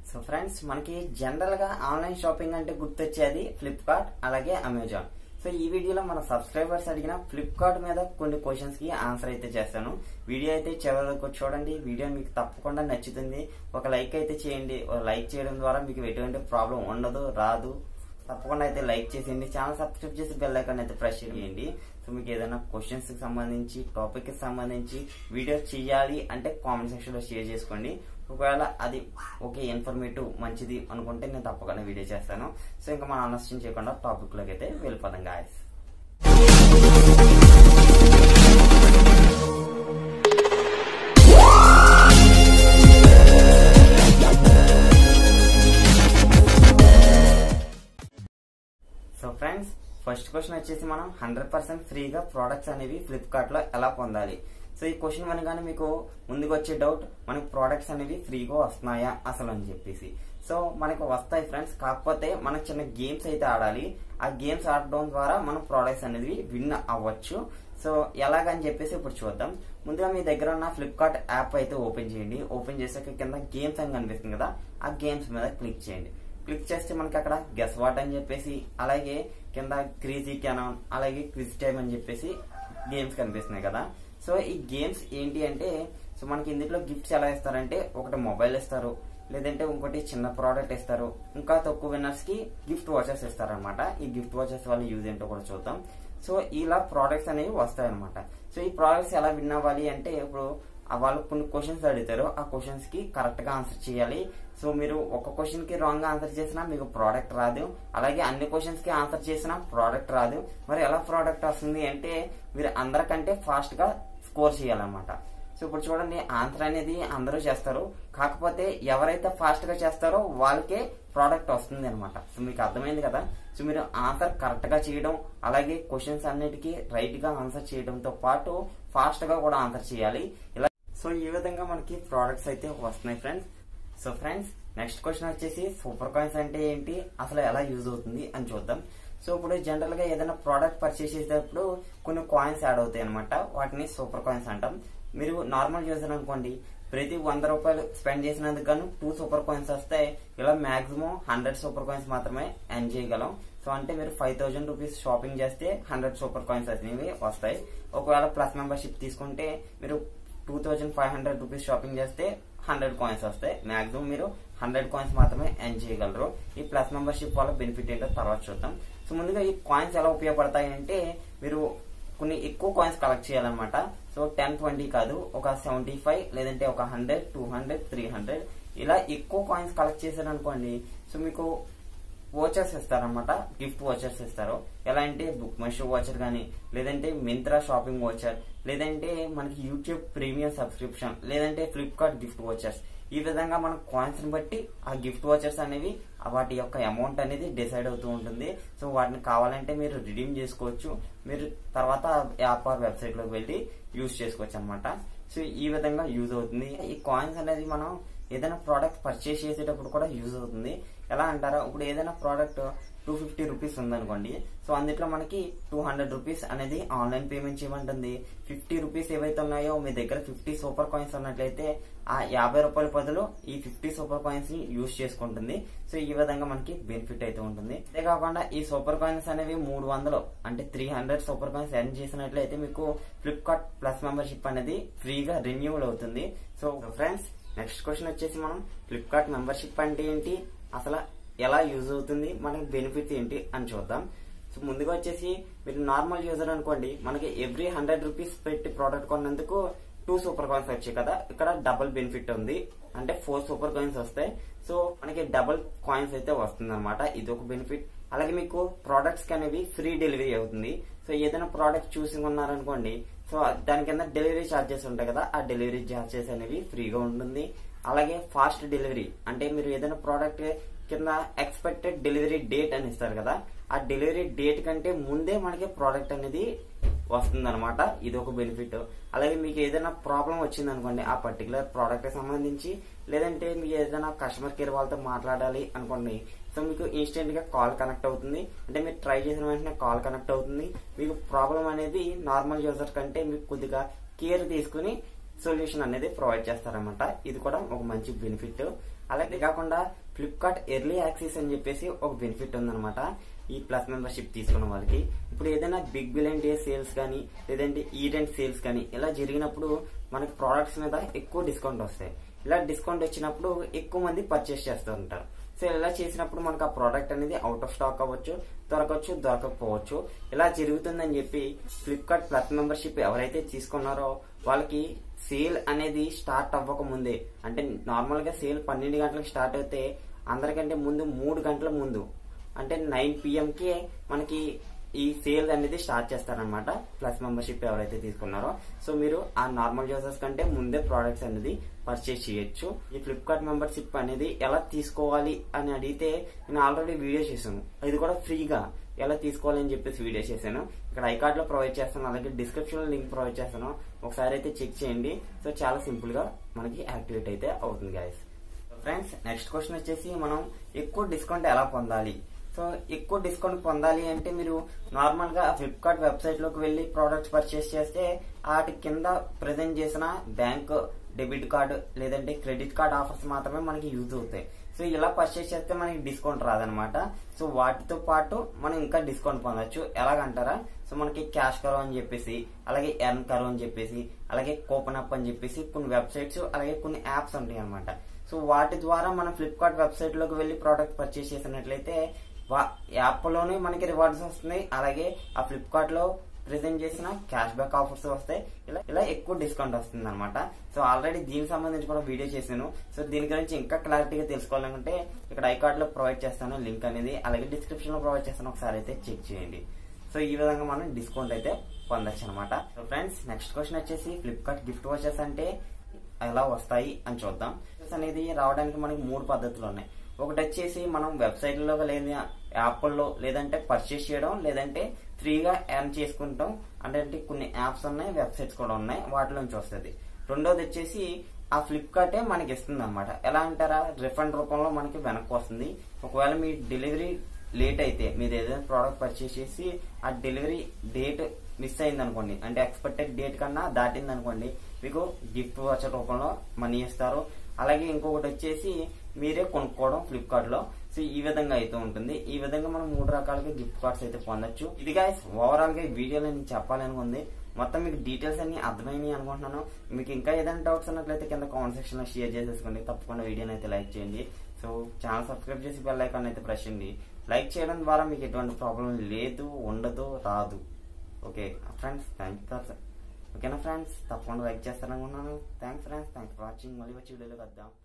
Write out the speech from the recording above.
so friends మనకి general గా online shopping అంటే గుర్తొచ్చేది ఫ్లిప్కార్ట్ అలాగే అమెజాన్ సో ఈ వీడియోలో మన సబ్స్క్రైబర్స్ అడిగిన ఫ్లిప్కార్ట్ మీద కొన్ని క్వశ్చన్స్ కి ఆన్సర్ అయితే చేస్తాను వీడియో అయితే చివరి వరకు చూడండి వీడియో మీకు తప్పకుండా నచ్చుతుంది ఒక లైక్ అయితే చేయండి ఒక లైక్ చేయడం ద్వారా మీకు ఎటువంటి ప్రాబ్లం ఉండదు రాదు తప్పకుండా అయితే లైక్ చేసేయండి ఛానల్ సబ్స్క్రైబ్ చేసి బెల్ ఐకాన్ అయితే ప్రెస్ చేయండి సో మీకు ఏదైనా క్వశ్చన్స్ కి సంబంధించి టాపిక్ కి సంబంధించి వీడియో చేయాలి అంటే కామెంట్ సెక్షన్ లో షేర్ చేసుకోండి ఒకవేళ అది ఓకే ఇన్ఫర్మేటివ్ మంచిది అనుకుంటే నేను తప్పకుండా వీడియో చేస్తాను సో ఇంకా మనం ఆలస్యం చేయకుండా టాపిక్ లోకి అయితే వెళ్ళిపోదాం guys so friends first question వచ్చేసి మనం హండ్రెడ్ పర్సెంట్ ఫ్రీగా ప్రోడక్ట్స్ అనేవి ఫ్లిప్కార్ట్ లో ఎలా పొందాలి సో ఈ క్వశ్చన్ అనగానే మీకు ముందుకు వచ్చే డౌట్ మనకి ప్రోడక్ట్స్ అనేవి ఫ్రీగా వస్తున్నాయా అసలు అని చెప్పేసి సో మనకు వస్తాయి ఫ్రెండ్స్ కాకపోతే మనం చిన్న గేమ్స్ అయితే ఆడాలి ఆ గేమ్స్ ఆడడం ద్వారా మనం ప్రోడక్ట్స్ అనేది విన్ అవ్వచ్చు సో ఎలాగని చెప్పేసి ఇప్పుడు చూద్దాం ముందుగా మీ దగ్గర ఉన్న ఫ్లిప్కార్ట్ యాప్ అయితే ఓపెన్ చేయండి ఓపెన్ చేసాక కింద గేమ్స్ అని కనిపిస్తుంది కదా ఆ గేమ్స్ మీద క్లిక్ చేయండి క్లిక్ చేస్తే మనకి అక్కడ గెస్ వాట్ అని చెప్పేసి అలాగే కింద క్రీజీ కెనాన్ అలాగే క్విజ్ టైమ్ అని చెప్పేసి గేమ్స్ కనిపిస్తున్నాయి కదా సో ఈ గేమ్స్ ఏంటి అంటే సో మనకి ఇందులో గిఫ్ట్స్ ఎలా ఇస్తారంటే ఒకటి మొబైల్ ఇస్తారు లేదంటే ఇంకోటి చిన్న ప్రోడక్ట్ ఇస్తారు ఇంకా తక్కువ విన్నర్స్ కి గిఫ్ట్ వాచెస్ ఇస్తారనమాట ఈ గిఫ్ట్ వాచెస్ వల్ల యూజ్ ఏంటో కూడా చూద్దాం సో ఇలా ప్రోడక్ట్స్ అనేవి వస్తాయన్నమాట సో ఈ ప్రోడక్ట్స్ ఎలా విన్ అవ్వాలి అంటే ఇప్పుడు వాళ్ళు కొన్ని క్వశ్చన్స్ అడుగుతారు ఆ క్వశ్చన్స్ కి కరెక్ట్ గా ఆన్సర్ చేయాలి సో మీరు ఒక క్వశ్చన్ కి రాంగ్ ఆన్సర్ చేసినా మీకు ప్రోడక్ట్ రాదు అలాగే అన్ని క్వశ్చన్స్ కి ఆన్సర్ చేసినా ప్రోడక్ట్ రాదు మరి ఎలా ప్రోడక్ట్ వస్తుంది అంటే మీరు అందరికంటే ఫాస్ట్ గా స్కోర్ చేయాలన్నమాట సో ఇప్పుడు చూడండి ఆన్సర్ అనేది అందరూ చేస్తారు కాకపోతే ఎవరైతే ఫాస్ట్ గా చేస్తారో వాళ్ళకే ప్రోడక్ట్ వస్తుంది అనమాట సో మీకు అర్థమైంది కదా సో మీరు ఆన్సర్ కరెక్ట్ గా చేయడం అలాగే క్వశ్చన్స్ అన్నిటికీ రైట్ గా ఆన్సర్ చేయడంతో పాటు ఫాస్ట్ గా కూడా ఆన్సర్ చేయాలి ఇలా సో ఈ విధంగా మనకి ప్రోడక్ట్స్ అయితే వస్తున్నాయి friends so friends next question వచ్చేసి సూపర్ కాయిన్స్ అంటే ఏంటి అసలు ఎలా యూజ్ అవుతుంది అని చూద్దాం సో ఇప్పుడు జనరల్ గా ఏదైనా ప్రోడక్ట్ పర్చేస్ చేసేటప్పుడు కొన్ని కాయిన్స్ యాడ్ అవుతాయి అనమాట వాటిని సూపర్ కాయిన్స్ అంటాం మీరు నార్మల్ యూజర్ అనుకోండి ప్రతి వంద రూపాయలు స్పెండ్ చేసినందుకు గాను టూ సూపర్ కాయిన్స్ వస్తాయి ఇలా మాక్సిమం హండ్రెడ్ సూపర్ కాయిన్స్ మాత్రమే ఎర్న్ చేయగలం సో అంటే మీరు ఫైవ్ థౌసండ్ రూపీస్ షాపింగ్ చేస్తే హండ్రెడ్ సూపర్ కాయిన్స్ అనేవి వస్తాయి ఒకవేళ ప్లస్ మెంబర్షిప్ తీసుకుంటే మీరు two thousand five hundred rupees shopping చేస్తే హండ్రెడ్ కాయిన్స్ వస్తాయి మాక్సిమం మీరు హండ్రెడ్ కాయిన్స్ మాత్రమే ఎర్న్ చేయగలరు ఈ ప్లస్ మెంబర్షిప్ వల్ల బెనిఫిట్ ఏంటో తర్వాత చూద్దాం సో ముందుగా ఈ కాయిన్స్ ఎలా ఉపయోగపడతాయి అంటే మీరు కొన్ని ఎక్కువ కాయిన్స్ కలెక్ట్ చేయాలన్నమాట సో టెన్ ట్వంటీ కాదు ఒక సెవెంటీ ఫైవ్ లేదంటే ఒక hundred two hundred three hundred ఇలా ఎక్కువ కాయిన్స్ కలెక్ట్ చేశారనుకోండి సో మీకు వాచర్స్ ఇస్తారనమాట గిఫ్ట్ వాచర్స్ ఇస్తారు ఎలా అంటే బుక్ మై షో వాచర్ కానీ లేదంటే మింత్రా షాపింగ్ వాచర్ లేదంటే మనకి యూట్యూబ్ ప్రీమియం సబ్స్క్రిప్షన్ లేదంటే ఫ్లిప్కార్ట్ గిఫ్ట్ వాచర్స్ ఈ విధంగా మన కాయిన్స్ ని బట్టి ఆ గిఫ్ట్ వాచర్స్ అనేవి వాటి యొక్క అమౌంట్ అనేది డిసైడ్ అవుతూ ఉంటుంది సో వాటిని కావాలంటే మీరు రిడీమ్ చేసుకోవచ్చు మీరు తర్వాత యాప్ ఆర్ వెబ్సైట్ లోకి వెళ్ళి యూజ్ చేసుకోవచ్చు అనమాట సో ఈ విధంగా యూజ్ అవుతుంది ఈ కాయిన్స్ అనేది మనం ఏదైనా ప్రోడక్ట్ పర్చేస్ చేసేటప్పుడు కూడా యూజ్ అవుతుంది ఎలా అంటారా ఇప్పుడు ఏదైనా ప్రోడక్ట్ టూ ఫిఫ్టీ రూపీస్ ఉందనుకోండి సో అందులో మనకి టూ హండ్రెడ్ రూపీస్ అనేది ఆన్లైన్ పేమెంట్ చేయమంటుంది ఫిఫ్టీ రూపీస్ ఏవైతే ఉన్నాయో మీ దగ్గర ఫిఫ్టీ సూపర్ కాయిన్స్ ఉన్నట్లయితే ఆ యాభై రూపాయల బదులు ఈ ఫిఫ్టీ సూపర్ కాయిన్స్ ని యూజ్ చేసుకుంటుంది సో ఈ విధంగా మనకి బెనిఫిట్ అయితే ఉంటుంది అంతేకాకుండా ఈ సూపర్ కాయిన్స్ అనేవి మూడు వందలు అంటే three hundred super coins earn చేసినట్లయితే మీకు ఫ్లిప్కార్ట్ ప్లస్ మెంబర్షిప్ అనేది ఫ్రీగా రెన్యూవల్ అవుతుంది సో ఫ్రెండ్స్ నెక్స్ట్ క్వశ్చన్ వచ్చేసి మనం ఫ్లిప్కార్ట్ మెంబర్షిప్ అంటే ఏంటి అసలు ఎలా యూజ్ అవుతుంది మనకి బెనిఫిట్స్ ఏంటి అని చూద్దాం సో ముందుగా వచ్చేసి మీరు నార్మల్ యూజర్ అనుకోండి మనకి ఎవ్రీ హండ్రెడ్ రూపీస్ పెట్టి ప్రోడక్ట్ కొన్నందుకు టూ సూపర్ కాయిన్స్ వచ్చాయి కదా ఇక్కడ డబుల్ బెనిఫిట్ ఉంది అంటే ఫోర్ సూపర్ కాయిన్స్ వస్తాయి సో మనకి డబుల్ కాయిన్స్ అయితే వస్తుంది అనమాట ఇది ఒక బెనిఫిట్ అలాగే మీకు ప్రోడక్ట్స్ కి అనేవి ఫ్రీ డెలివరీ అవుతుంది సో ఏదైనా ప్రోడక్ట్ చూసి ఉన్నారనుకోండి సో దాని కింద డెలివరీ ఛార్జెస్ ఉంటాయి కదా ఆ డెలివరీ ఛార్జెస్ అనేవి ఫ్రీగా ఉంటుంది అలాగే ఫాస్ట్ డెలివరీ అంటే మీరు ఏదైనా ప్రోడక్ట్ కింద ఎక్స్పెక్టెడ్ డెలివరీ డేట్ అని ఇస్తారు కదా ఆ డెలివరీ డేట్ కంటే ముందే మనకి ప్రోడక్ట్ అనేది వస్తుంది అనమాట ఇది ఒక బెనిఫిట్ అలాగే మీకు ఏదైనా ప్రాబ్లం వచ్చింది అనుకోండి ఆ పర్టికులర్ ప్రోడక్ట్ కి సంబంధించి లేదంటే మీకు ఏదైనా కస్టమర్ కేర్ వాళ్ళతో మాట్లాడాలి అనుకోండి సో మీకు ఇన్స్టెంట్ గా కాల్ కనెక్ట్ అవుతుంది అంటే మీరు ట్రై చేసిన వెంటనే కాల్ కనెక్ట్ అవుతుంది మీకు ప్రాబ్లం అనేది నార్మల్ యూజర్ కంటే మీకు కొద్దిగా కేర్ తీసుకుని సొల్యూషన్ అనేది ప్రొవైడ్ చేస్తారనమాట ఇది కూడా ఒక మంచి బెనిఫిట్ అలాగే కాకుండా ఫ్లిప్కార్ట్ ఎర్లీ యాక్సెస్ అని చెప్పేసి ఒక బెనిఫిట్ ఉందన్నమాట ఈ ప్లస్ మెంబర్షిప్ తీసుకున్న వాళ్ళకి ఇప్పుడు ఏదైనా బిగ్ బిలియన్ డే సేల్స్ కానీ లేదంటే ఈవెంట్ సేల్స్ కానీ ఇలా జరిగినప్పుడు మనకి ప్రోడక్ట్స్ మీద ఎక్కువ డిస్కౌంట్ వస్తాయి ఇలా డిస్కౌంట్ వచ్చినప్పుడు ఎక్కువ మంది పర్చేస్ చేస్తూ ఉంటారు సో ఇలా చేసినప్పుడు మనకు ఆ ప్రోడక్ట్ అనేది అవుట్ ఆఫ్ స్టాక్ అవ్వచ్చు దొరకవచ్చు దొరకకపోవచ్చు ఇలా జరుగుతుందని చెప్పి ఫ్లిప్కార్ట్ ప్లస్ మెంబర్షిప్ ఎవరైతే తీసుకున్నారో వాళ్ళకి సేల్ అనేది స్టార్ట్ అవ్వక ముందే అంటే నార్మల్ గా సేల్ పన్నెండు గంటలకు స్టార్ట్ అయితే అందరికంటే ముందు మూడు గంటల ముందు అంటే నైన్ కి మనకి ఈ సేల్ అనేది స్టార్ట్ చేస్తారనమాట ప్లస్ మెంబర్షిప్ ఎవరైతే తీసుకున్నారో సో మీరు ఆ నార్మల్ యూజర్స్ కంటే ముందే ప్రోడక్ట్స్ అనేది పర్చేస్ చేయొచ్చు ఈ ఫ్లిప్కార్ట్ మెంబర్షిప్ అనేది ఎలా తీసుకోవాలి అని అడిగితే నేను ఆల్రెడీ వీడియో చేశాను ఇది కూడా ఫ్రీగా ఎలా తీసుకోవాలి అని చెప్పేసి వీడియో చేశాను ఇక్కడ ఐకార్డ్ లో ప్రొవైడ్ చేస్తాను అలాగే డిస్క్రిప్షన్ లో లింక్ ప్రొవైడ్ చేస్తాను ఒకసారి అయితే చెక్ చేయండి సో చాలా సింపుల్ గా మనకి యాక్టివేట్ అయితే అవుతుంది గాయస్ ఫ్రెండ్స్ నెక్స్ట్ క్వశ్చన్ వచ్చేసి మనం ఎక్కువ డిస్కౌంట్ ఎలా పొందాలి సో ఎక్కువ డిస్కౌంట్ పొందాలి అంటే మీరు నార్మల్ గా ఫ్లిప్కార్ట్ వెబ్సైట్ లోకి వెళ్లి ప్రోడక్ట్స్ పర్చేస్ చేస్తే వాటి కింద ప్రజెంట్ చేసిన బ్యాంక్ డెబిట్ కార్డు లేదంటే క్రెడిట్ కార్డ్ ఆఫర్స్ మాత్రమే మనకి యూజ్ అవుతాయి సో ఇలా పర్చేస్ చేస్తే మనకి డిస్కౌంట్ రాదనమాట సో వాటితో పాటు మనం ఇంకా డిస్కౌంట్ పొందొచ్చు ఎలాగంటారా సో మనకి క్యాష్ కరో అని చెప్పేసి అలాగే ఎర్న్ కరో అని చెప్పేసి అలాగే కూపన్ అప్ అని చెప్పేసి కొన్ని వెబ్సైట్స్ అలాగే కొన్ని యాప్స్ ఉంటాయి అనమాట సో వాటి ద్వారా మనం ఫ్లిప్కార్ట్ వెబ్సైట్ లోకి వెళ్లి ప్రోడక్ట్ పర్చేస్ చేసినట్లయితే యాప్ లోనే మనకి రివార్డ్స్ వస్తున్నాయి అలాగే ఆ ఫ్లిప్కార్ట్ లో ప్రెజెంట్ చేసిన క్యాష్ బ్యాక్ ఆఫర్స్ వస్తాయి ఇలా ఇలా ఎక్కువ డిస్కౌంట్ వస్తుంది అనమాట సో ఆల్రెడీ దీనికి సంబంధించి కూడా వీడియో చేశాను సో దీని గురించి ఇంకా క్లారిటీగా తెలుసుకోవాలనుకుంటే ఇక్కడ ఐకార్డ్ లో ప్రొవైడ్ చేస్తాను లింక్ అనేది అలాగే డిస్క్రిప్షన్ లో ప్రొవైడ్ చేస్తాను ఒకసారి అయితే చెక్ చేయండి సో ఈ విధంగా మనం డిస్కౌంట్ అయితే పొందొచ్చు అనమాట సో ఫ్రెండ్స్ నెక్స్ట్ క్వశ్చన్ వచ్చేసి ఫ్లిప్కార్ట్ గిఫ్ట్ వాచెస్ అంటే ఎలా వస్తాయి అని చూద్దాం అనేది రావడానికి మనకి మూడు పద్ధతులు ఉన్నాయి ఒకటి వచ్చేసి మనం వెబ్సైట్ లో లేదా యాప్ల్లో లేదంటే పర్చేస్ చేయడం లేదంటే ఫ్రీగా ఎర్న్ చేసుకుంటాం అంటే కొన్ని యాప్స్ ఉన్నాయి వెబ్సైట్స్ కూడా ఉన్నాయి వాటిలోంచి వస్తుంది రెండోది వచ్చేసి ఆ ఫ్లిప్కార్టే మనకి ఇస్తుంది అనమాట ఎలా అంటారా రిఫండ్ రూపంలో మనకి వెనక్కి వస్తుంది ఒకవేళ మీ డెలివరీ లేట్ అయితే మీరు ఏదైనా ప్రోడక్ట్ పర్చేస్ చేసి ఆ డెలివరీ డేట్ మిస్ అయింది అనుకోండి అంటే ఎక్స్పెక్టెడ్ డేట్ కన్నా దాటింది అనుకోండి మీకు గిఫ్ట్ వచ్చే రూపంలో మనీ ఇస్తారు అలాగే ఇంకొకటి వచ్చేసి మీరే కొనుక్కోవడం ఫ్లిప్కార్ట్ లో సో ఈ విధంగా అయితే ఉంటుంది ఈ విధంగా మనం మూడు రకాలుగా గిఫ్ట్ కార్డ్స్ అయితే పొందొచ్చు ఇది గాయస్ ఓవరాల్ గా ఈ వీడియోలో నేను చెప్పాలనుకుంది మొత్తం మీకు డీటెయిల్స్ అన్ని అర్థమైనాయి అనుకుంటున్నాను మీకు ఇంకా ఏదైనా డౌట్స్ ఉన్నట్లయితే కింద కామెంట్ సెక్షన్ లో షేర్ చేసేసుకోండి తప్పకుండా వీడియోని అయితే లైక్ చేయండి సో ఛానల్ సబ్స్క్రైబ్ చేసి బెల్ ఐకాన్ అయితే ప్రెస్ చేయండి లైక్ చేయడం ద్వారా మీకు ఎటువంటి ప్రాబ్లం లేదు ఉండదు రాదు ఓకే ఫ్రెండ్స్ థ్యాంక్ యూ ఓకేనా ఫ్రెండ్స్ తప్పకుండా లైక్ చేస్తారనుకున్నాను thanks friends thanks for watching మళ్ళీ వచ్చి వీడియోలో వద్దాం